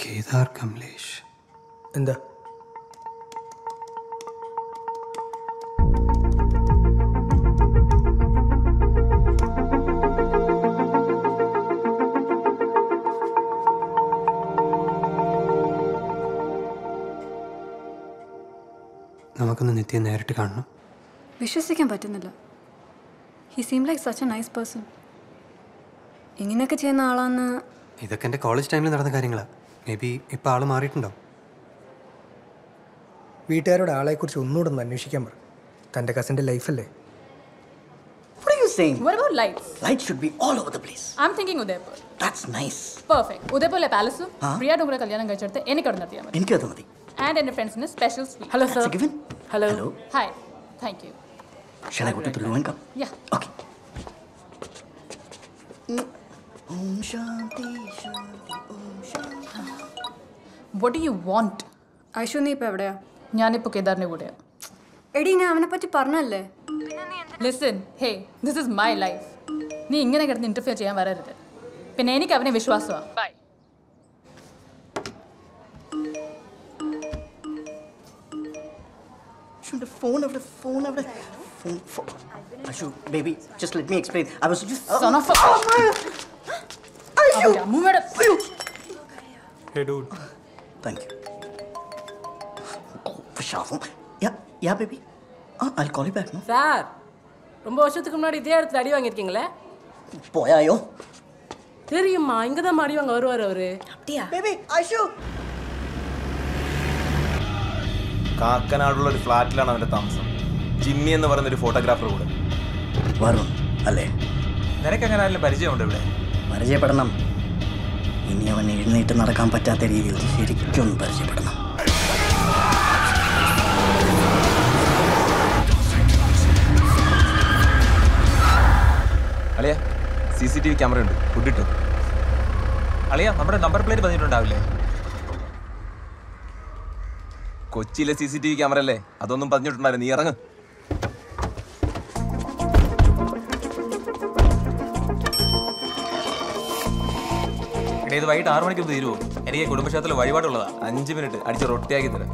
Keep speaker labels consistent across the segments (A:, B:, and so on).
A: കേദാർ കമലേഷ്
B: എന്താ
A: നമുക്കൊന്ന് നിത്യം നേരിട്ട് കാണണം
C: വിശ്വസിക്കാൻ പറ്റുന്നില്ല he seem like such a nice person ഇങ്ങനെയൊക്കെ ചെയ്യുന്ന ആളാന്ന്
A: ഇതൊക്കെ എൻ്റെ കോളേജ് ടൈമിൽ നടന്ന കാര്യങ്ങളാണ് മേ ബി ഇപ്പോൾ ആൾ മാറിയിട്ടുണ്ടോ
B: വീട്ടുകാരോട് ആളെക്കുറിച്ച് ഒന്നുകൂടെ ഒന്ന് അന്വേഷിക്കാൻ പറ തൻ്റെ കസിൻ്റെ ലൈഫല്ലേ
D: What are you saying?
E: What about lights?
D: Light should be all over the place.
E: I'm thinking Udaipur.
D: That's nice.
E: Perfect ഉദയപൂരിലെ പാലസും പ്രിയ ഡോങ്കുടെ കല്യാണം കഴിച്ചെടുത്ത് എനിക്ക് അവിടെ നിർത്തിയാൽ മതി
D: എനിക്കത് മതി
E: ആൻഡ് എൻ്റെ ഫ്രണ്ട്സിന് special sweet hello
D: That's a given.
E: Hello
D: Hello.
E: Hi thank you
D: Shall I go to the room and come?
E: Yeah
D: Okay. Om Shanti Shanti Om Shanti.
E: What you want
C: Aishu നീ ഇപ്പം എവിടെയാ
E: ഞാനിപ്പോൾ കേദാറിൻ്റെ കൂടെയാണ്
C: എടി ഞാൻ അവനെ പറ്റി പറഞ്ഞല്ലേ
E: listen hey this is my life നീ ഇങ്ങനെ കിടന്ന് ഇന്റർഫിയർ ചെയ്യാൻ വരരുത് പിന്നെ എനിക്ക് അവനെ വിശ്വാസമാണ് bye
D: Shoot the phone over the phone over the phone. phone. Ashu, baby, just let me explain. I was just. Oh,
E: Son of a-
D: oh, my.
E: അവന്റെ അമ്മൂമ്മയുടെ
D: Thank you. Oh, Shafum. Yeah, yeah, baby. Ah, I'll call you back, no?
F: Sir ரொம்ப வருஷத்துக்கு முன்னாடி இதே இடத்துல அடி வாங்கியிருக்கீங்களே
D: போயாயோ
F: தெரியுமா இங்கே தான் அடி வாங்க வருவார் அவரு
D: Baby, Ashu.
G: കാക്കനാടുള്ള ഒരു ഫ്ലാറ്റിലാണ് അവന്റെ താമസം ജിമ്മി എന്ന് പറയുന്ന ഒരു ഫോട്ടോഗ്രാഫർ കൂടെ
D: വരുൺ അല്ലേ
G: നിനക്ക് എങ്ങനെ ആരെങ്കിലും പരിചയമുണ്ട് ഇവിടെ
D: പരിചയപ്പെടണം ഇനി അവൻ എഴുന്നേറ്റ് നടക്കാൻ പറ്റാത്ത രീതിയിൽ ശരിക്കും ഒന്ന് പരിചയപ്പെടണം
G: അളിയ C C T V camera ഉണ്ട് ഫുഡിട്ടു അളിയ നമ്മുടെ നമ്പർ പ്ലേറ്റ് പതിഞ്ഞിട്ടുണ്ടാവില്ലേ കൊച്ചിയിലെ C C T V camera അല്ലേ അതൊന്നും പതിഞ്ഞിട്ടുണ്ടാവില്ല നീ ഇറങ്ങ് എടേ, ഇത് വൈകിട്ട് ആറു മണിക്ക് തീരുവോ എനിക്ക് കുടുംബക്ഷേത്രത്തിൽ വഴിപാടുള്ളതാ അഞ്ച് മിനിറ്റ് അടിച്ച് റൊട്ടിയാക്കി തരാം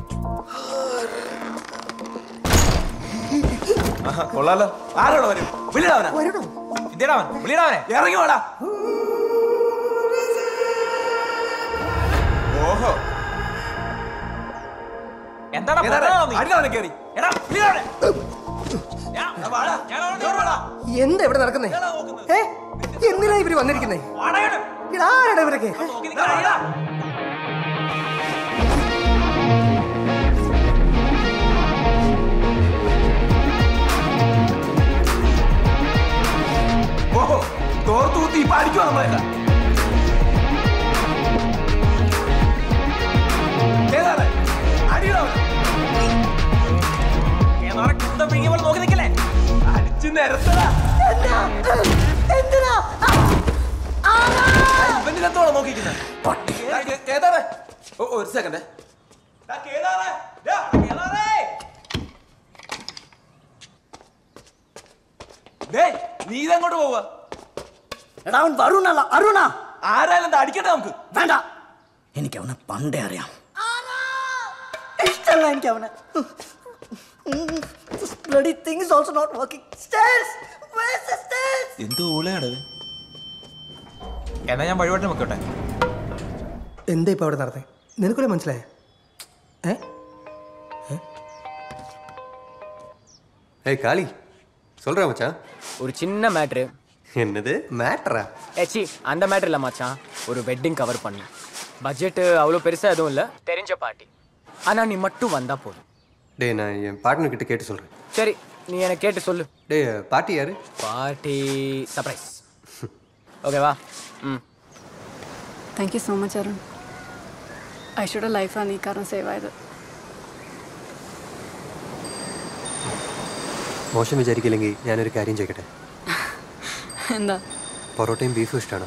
G: ആഹാ, കൊള്ളാലോ ആരോട് വരും വിളിടാവനാ ഇതേടാവൻ വിളിടാവനെ ഇറങ്ങി വേടാ ഓഹോ എന്താണ് അടിതാവനെ കേറി എടാ വിളിടാവനെ
B: എന്താ ഇവിടെ നടക്കുന്നേ ഏ എന്തിനാ ഇവര് വന്നിരിക്കുന്നേ ആരാടാ ഇവരൊക്കെ
G: ഓഹോ തോർത്തൂത്തി ഇപ്പൊ അടിക്കുവാ നമ്മളെല്ലാം ഏതാണ് അടിയിടാവനെ ഏതാറെ കുന്തം പിഴിഞ്ഞ പോലെ നോക്കി നിൽക്കല്ലേ അടിച്ചു നിരത്തടാ ഇവന്റിനെത്തോളം നോക്കിക്കുന്നത് കേതാറേ ഓ ഒരു സെക്കൻഡ് നീ ഇതെങ്ങോട്ട് പോവാ
D: എടാ അവൻ വരുണല്ല അരുണ
G: ആരായാലും എന്താ അടിക്കട്ടെ നമുക്ക്
D: വേണ്ട എനിക്ക് അവനെ പണ്ടേ അറിയാം ഇഷ്ടമല്ല എനിക്ക് അവനെ This bloody thing is also not working. Stairs! Where's the stairs?
G: എന്തോ ഊളയാണ് എന്നാ ഞാൻ വഴിപാട്ടിന് നോക്കട്ടെ
B: എന്താ ഇപ്പൊ അവിടെ നടന്നേ നിനക്കൊരു മനസ്സിലായ ഏ
A: ஏய் காளி சொல்கிறேன் மச்சான்
H: ஒரு சின்ன மேட்ரு
A: என்னது மேட்ரா
H: ஏச்சி அந்த மேட்ரு இல்லை மச்சான் ஒரு வெட்டிங் கவர் பண்ணு பட்ஜெட்டு அவ்வளோ பெருசாக எதுவும் இல்லை தெரிஞ்ச பார்ட்டி ஆனால் நீ மட்டும் வந்தா போதும்
A: டேய் நான் என் பார்ட்னர் கிட்ட கேட்டு சொல்கிறேன்
H: சரி நீ எனக்கு கேட்டு சொல்லு
A: டேய் பாட்டி யாரு
H: பார்ட்டி சர்ப்ரைஸ் ஓகேவா ம்
C: thank you so much Arun ഐഷയുടെ ലൈഫാണ് ഈ കാരണം സേവ് ആയത്
A: മോശം വിചാരിക്കില്ലെങ്കിൽ ഞാനൊരു കാര്യം ചെയ്യട്ടെ
C: എന്താ
A: പൊറോട്ടയും ബീഫും ഇഷ്ടമാണോ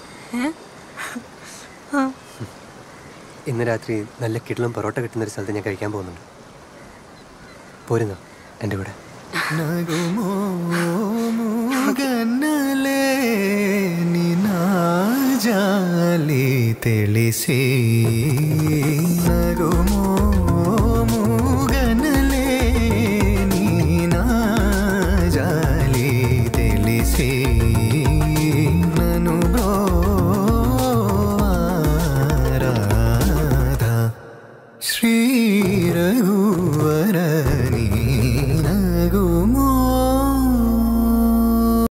A: ഇന്ന് രാത്രി നല്ല കിടലും പൊറോട്ട കിട്ടുന്ന ഒരു സ്ഥലത്ത് ഞാൻ കഴിക്കാൻ പോകുന്നുണ്ട് പോരുന്നോ എൻ്റെ കൂടെ
I: നഗുമോ മുകന്നലേ നിനാ ಜಾಲಿ ತಿಳಿಸಿ ನಗುಮೋ ಮೂಗನಲೇ ನೀನಾ ಜಾಲಿ ತಿಳಿಸಿ ನನು ರಾಧ ಶ್ರೀ ರಘುವರ ನೀ